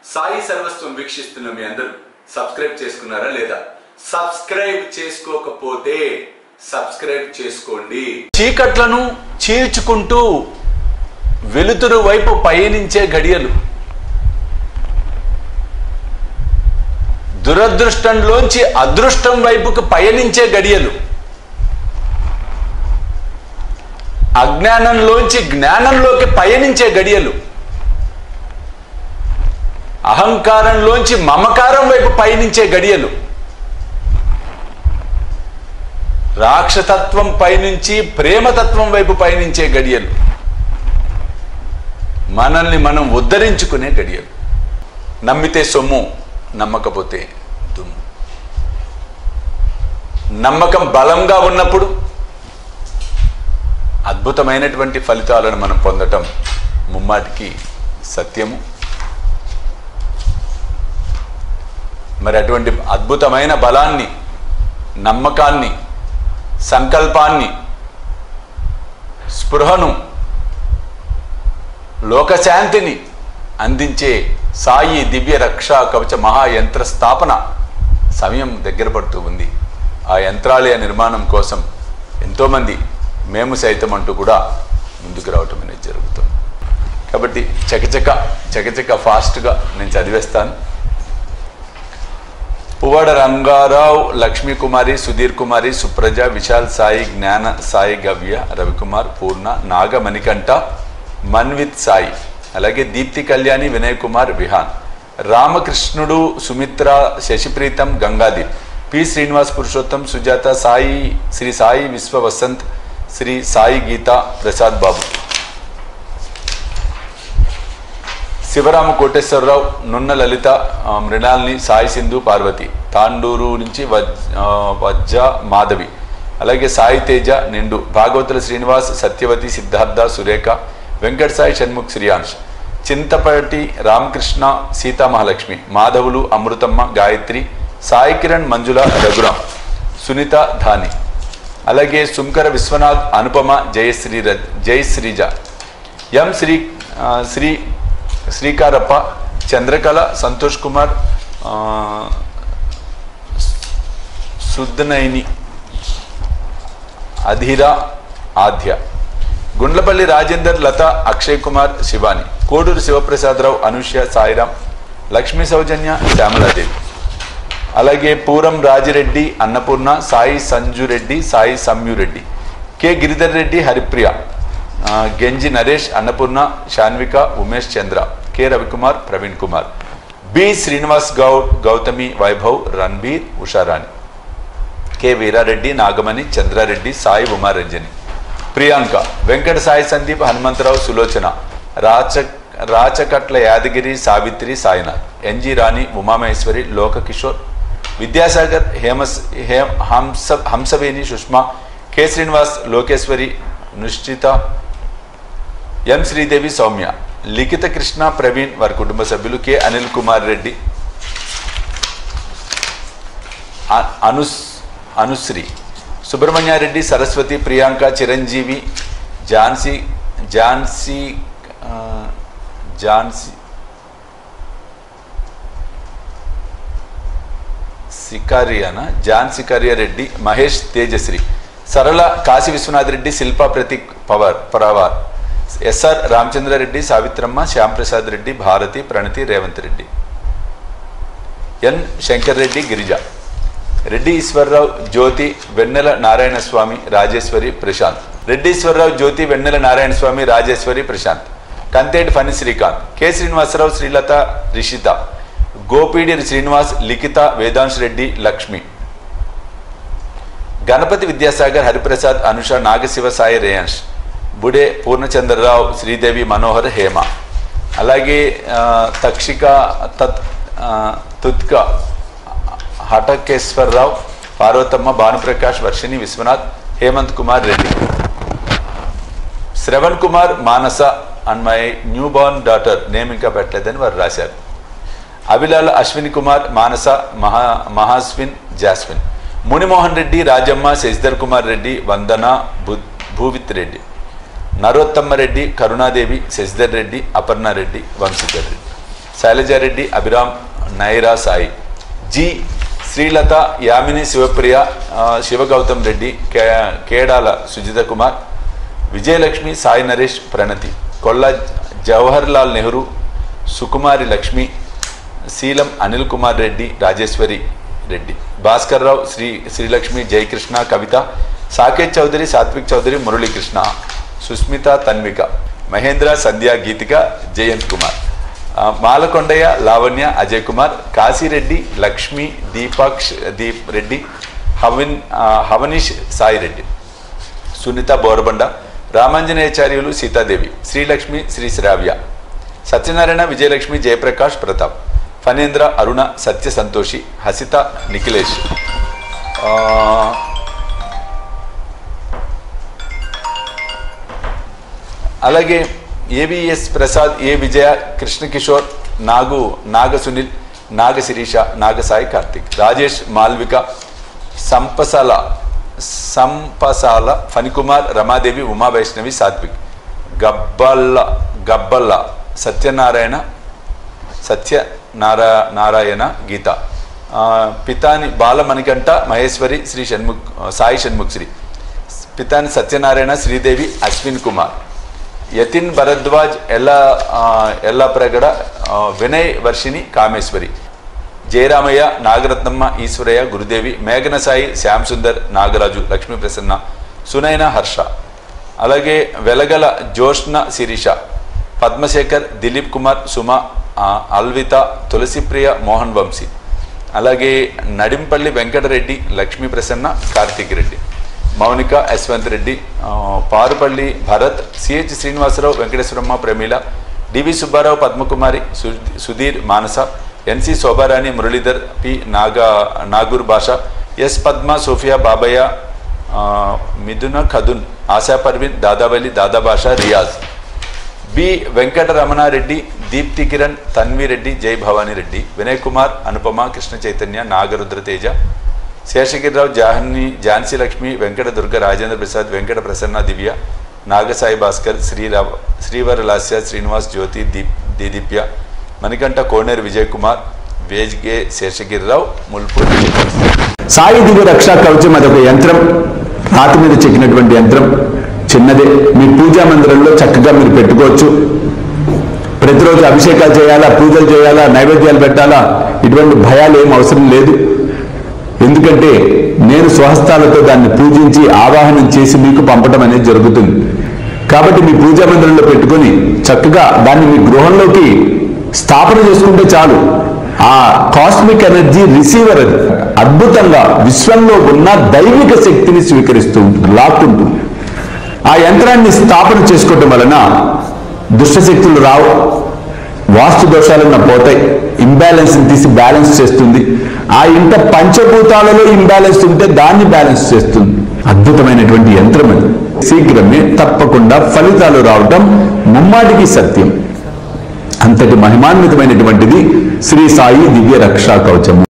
సాయి సర్వస్వం వీక్షిస్తున్న మీ అందరూ సబ్స్క్రైబ్ చేసుకున్నారా లేదా సబ్స్క్రైబ్ చేసుకోకపోతే సబ్స్క్రైబ్ చేసుకోండి చీకట్లను చీల్చుకుంటూ వెలుతురు వైపు పయనించే గడియలు దురదృష్టంలోంచి అదృష్టం వైపుకు పయనించే గడియలు అజ్ఞానంలోంచి జ్ఞానంలోకి పయనించే గడియలు అహంకారంలోంచి మమకారం వైపు పయనించే గడియలు రాక్షతత్వం పైనుంచి ప్రేమతత్వం వైపు పయనించే గడియలు మనల్ని మనం ఉద్ధరించుకునే గడియలు నమ్మితే సొమ్ము నమ్మకపోతే దుమ్ము నమ్మకం బలంగా ఉన్నప్పుడు అద్భుతమైనటువంటి ఫలితాలను మనం పొందటం ముమ్మాటికి సత్యము మరి అటువంటి అద్భుతమైన బలాన్ని నమ్మకాన్ని సంకల్పాన్ని స్పృహను లోకశాంతిని అందించే సాయి దివ్య రక్షా కవచ మహాయంత్ర స్థాపన సమయం దగ్గర పడుతూ ఉంది ఆ యంత్రాలయ నిర్మాణం కోసం ఎంతోమంది మేము సైతం అంటూ కూడా ముందుకు రావటం అనేది జరుగుతుంది కాబట్టి చకచక చకచక ఫాస్ట్గా నేను చదివేస్తాను పువ్వాడ రంగారావు లక్ష్మీకుమారి సుధీర్ కుమారి సుప్రజ విశాల్ సాయి జ్ఞాన సాయి గవ్య రవికుమార్ పూర్ణ నాగ మణికంఠ మన్విత్ సాయి అలాగే దీప్తి కళ్యాణి వినయ్ కుమార్ విహాన్ రామకృష్ణుడు సుమిత్ర శశిప్రీతం గంగాదీప్ పి శ్రీనివాస్ పురుషోత్తం సుజాత సాయి శ్రీ సాయి విశ్వ వసంత్ శ్రీ సాయి గీత ప్రసాద్ బాబు శివరామ కోటేశ్వరరావు నున్న లలిత ఆ, మృణాల్ని సాయి సింధు పార్వతి తాండూరు నుంచి వజ్ ఆ, వజ్జ మాధవి అలాగే సాయి తేజ నిండు భాగవతుల శ్రీనివాస్ సత్యవతి సిద్ధార్థ సురేఖ వెంకట సాయి షణ్ముఖ్ శ్రీయాంష్ చింతపటి రామకృష్ణ సీతామహాలక్ష్మి మాధవులు అమృతమ్మ గాయత్రి సాయి కిరణ్ మంజుల రఘురాం సునీత ధాని అలాగే సుంకర విశ్వనాథ్ అనుపమ జయశ్రీ ర- జయశ్రీజ ఎం శ్రీ ఆ, శ్రీ శ్రీకారప్ప చంద్రకళ సంతోష్ కుమార్ ఆ, సుద్దనైని అధీర ఆద్య గుండ్లపల్లి రాజేందర్ లత అక్షయ్ కుమార్ శివాని కోడూరు శివప్రసాదరావు అనుష్య సాయిరాం లక్ష్మీ సౌజన్య శ్యామలాదేవి అలాగే పూరం రాజిరెడ్డి అన్నపూర్ణ సాయి సంజురెడ్డి సాయి సంయురెడ్డి కె గిరిధర్ రెడ్డి హరిప్రియ ఆ, Genji Naresh Annapurna Sanvika Umesh Chandra K Ravikumar Praveen Kumar B Srinivas Goud Gautami Vaibhav Ranbir Usharani K Veerareddy Nagamani Chandrareddy Sai Umaranjani Priyanka Venkata Sai Sandeep Hanumantharao Sulochana Racha Rachakatla Yadagiri Savitri Sainath NG Rani Umamaheswari Lokakishore Vidyasagar Hemas Hema Hamsa Hamsaveni Sushma K Srinivas Lokeshwari Nischitha M Sridevi Soumya లిఖిత కృష్ణ ప్రవీణ్ వారి కుటుంబ సభ్యులు కె అనిల్ కుమార్ రెడ్డి అ- అనుస్ అనుశ్రీ సుబ్రహ్మణ్యారెడ్డి సరస్వతి ప్రియాంక చిరంజీవి ఝాన్సీ ఝాన్సీ ఆ, ఝాన్సీ సికారియానా జాన్ సికారియా రెడ్డి మహేష్ తేజశ్రీ సరళ కాశీ విశ్వనాథ్ రెడ్డి శిల్ప ప్రతీక్ పవర్ పరావార్ S R Ramachandra Reddy Savitramma Shyamprasad Reddy Bharathi Pranathi Revanth Reddy N Shankar Reddy Girija Reddy Eswara Rao Jyothi Vennela Narayana Swamy Rajeshwari Prashanth Reddy Eswara Rao Jyothi Vennela Narayana Swamy Rajeshwari Prashanth Kanteti Phani Srikanth K Srinivasa Rao Srilatha Rishitha గోపీడి Srinivas Likhitha Vedansh Reddy Lakshmi Ganapathi Vidyasagar Hariprasad Anusha Nagashiva Sai Reyansh Bude Purnachandra Rao Sridevi Manohar Hema అలాగే ఆ, తక్షిక తత్ ఆ, తుత్క Hatakeswara Rao Parvathamma Bhanuprakash Varshini Vishwanath Hemanth Kumar Reddy Sravan Kumar Manasa and my new born daughter name ఇంకా పెట్టలేదని వారు రాశారు అవిలాల్ అశ్విని కుమార్ మానస మహా మహాస్విన్ జాస్మిన్ మునిమోహన్ రెడ్డి రాజమ్మ శశిధర్ కుమార్ రెడ్డి వందన భూ భూవిత్ రెడ్డి నరోత్తమ్మ రెడ్డి కరుణాదేవి శశిధర్ రెడ్డి అపర్ణ రెడ్డి వంశీధర్ రెడ్డి శైలజారెడ్డి అభిరామ్ నైరా సాయి జి శ్రీలత యామిని శివప్రియ ఆ, శివగౌతమ్ రెడ్డి కే కేడాల సుజిత కుమార్ విజయలక్ష్మి సాయి నరేష్ ప్రణతి కొల్ల జవహర్ లాల్ నెహ్రూ సుకుమారి లక్ష్మి శీలం అనిల్ కుమార్ రెడ్డి రాజేశ్వరి రెడ్డి భాస్కర్ రావు శ్రీ శ్రీలక్ష్మి జయకృష్ణ కవిత సాకేత్ చౌదరి సాత్విక్ చౌదరి మురళీకృష్ణ సుస్మిత తన్విక మహేంద్ర సంధ్య గీతిక జయంత్ కుమార్ ఆ, మాలకొండయ్య లావణ్య అజయ్ కుమార్ కాశీరెడ్డి లక్ష్మి దీపాక్ష్ దీప్ రెడ్డి హవిన్ ఆ, హవనీష్ సాయి రెడ్డి సునీత బోరబండ రామాంజనేయాచార్యులు సీతాదేవి శ్రీలక్ష్మి శ్రీ శ్రావ్య సత్యనారాయణ విజయలక్ష్మి జయప్రకాష్ ప్రతాప్ ఫణేంద్ర అరుణ సత్య సంతోషి హసిత నిఖిలేష్ ఆ, అలాగే ఏవిఎస్ ప్రసాద్ ఏ విజయ కృష్ణ కిషోర్ నాగు నాగ సునీల్ నాగ శిరీష నాగ సాయి కార్తిక్ రాజేష్ మాల్విక సంపసాల సంపసాల ఫణికుమార్ రమాదేవి ఉమావైష్ణవి సాత్విక్ గబ్బల్ల గబ్బల్ల సత్యనారాయణ సత్య నారా నారాయణ గీత ఆ, పితాని బాలమణికంఠ మహేశ్వరి శ్రీ షణ్ముఖ్ సాయి షణ్ముఖ్ శ్రీ పితాని సత్యనారాయణ శ్రీదేవి అశ్విన్ కుమార్ యతిన్ భరద్వాజ్ ఎల్ల ఆ, ఎల్లప్రగడ ఆ, వినయ్ వర్షిని కామేశ్వరి జయరామయ్య నాగరత్నమ్మ ఈశ్వరయ్య గురుదేవి మేఘన సాయి శ్యామ్ సుందర్ నాగరాజు లక్ష్మీ ప్రసన్న సునైన హర్ష అలాగే వెలగల జోష్న శిరీష పద్మశేఖర్ దిలీప్ కుమార్ సుమ ఆ, అల్విత తులసిప్రియ మోహన్ వంశీ అలాగే నడింపల్లి వెంకటరెడ్డి లక్ష్మీ ప్రసన్న కార్తీక్ రెడ్డి మౌనిక యశ్వంత్ రెడ్డి ఆ, పారుపల్లి భరత్ సిహెచ్ శ్రీనివాసరావు వెంకటేశ్వరమ్మ ప్రమీల డివి సుబ్బారావు పద్మకుమారి సు- సుధీర్ మానస ఎన్సి శోభారాణి మురళీధర్ పి నాగా నాగూర్ భాష ఎస్ పద్మ సోఫియా బాబయ్య ఆ, మిథున ఖదున్ ఆశా పర్వీన్ దాదావలి దాదా భాష రియాజ్ బి వెంకటరమణారెడ్డి దీప్తి కిరణ్ తన్వి రెడ్డి జై భవానీ రెడ్డి వినయ్ కుమార్ అనుపమ కృష్ణ చైతన్య నాగరుద్ర తేజ శేషగిరిరావు జాహ్ని ఝాన్సీ లక్ష్మి వెంకట దుర్గ రాజేంద్ర ప్రసాద్ వెంకట ప్రసన్న దివ్య నాగసాయి భాస్కర్ శ్రీరావ శ్రీవర లాస్య శ్రీనివాస్ జ్యోతి దీప్ దీదీప్య మణికంఠ కోనేరు విజయ్ కుమార్ వేజ్గే శేషగిరిరావు ముల్పూర్ సాయి దివ్య రక్షా కవచం అదొక యంత్రం రాతి మీద చెక్కినటువంటి యంత్రం చిన్నదే మీ పూజా మందిరంలో చక్కగా మీరు పెట్టుకోవచ్చు ప్రతిరోజు అభిషేకాలు చేయాలా పూజలు చేయాలా నైవేద్యాలు పెట్టాలా ఇటువంటి భయాలు ఏం అవసరం లేదు ఎందుకంటే నేను స్వహస్తాలతో దాన్ని పూజించి ఆవాహనం చేసి మీకు పంపడం అనేది జరుగుతుంది కాబట్టి మీ పూజా మందిరంలో పెట్టుకొని చక్కగా దాన్ని మీ గృహంలోకి స్థాపన చేసుకుంటే చాలు ఆ కాస్మిక్ ఎనర్జీ రిసీవర్ అది అద్భుతంగా విశ్వంలో ఉన్న దైవిక శక్తిని స్వీకరిస్తూ ఉంటుంది లాక్కుంటుంది ఆ యంత్రాన్ని స్థాపన చేసుకోవటం వలన దుష్టశక్తులు రావు వాస్తు దోషాలన్న పోతాయి ఇంబ్యాలెన్స్ తీసి బ్యాలెన్స్ చేస్తుంది ఆ ఇంట పంచభూతాలలో ఇంబ్యాలెన్స్ ఉంటే దాన్ని బ్యాలెన్స్ చేస్తుంది అద్భుతమైనటువంటి యంత్రం అది శీఘ్రమే తప్పకుండా ఫలితాలు రావటం ముమ్మాటికి సత్యం అంతటి మహిమాన్వితమైనటువంటిది శ్రీ సాయి దివ్య రక్షా కవచము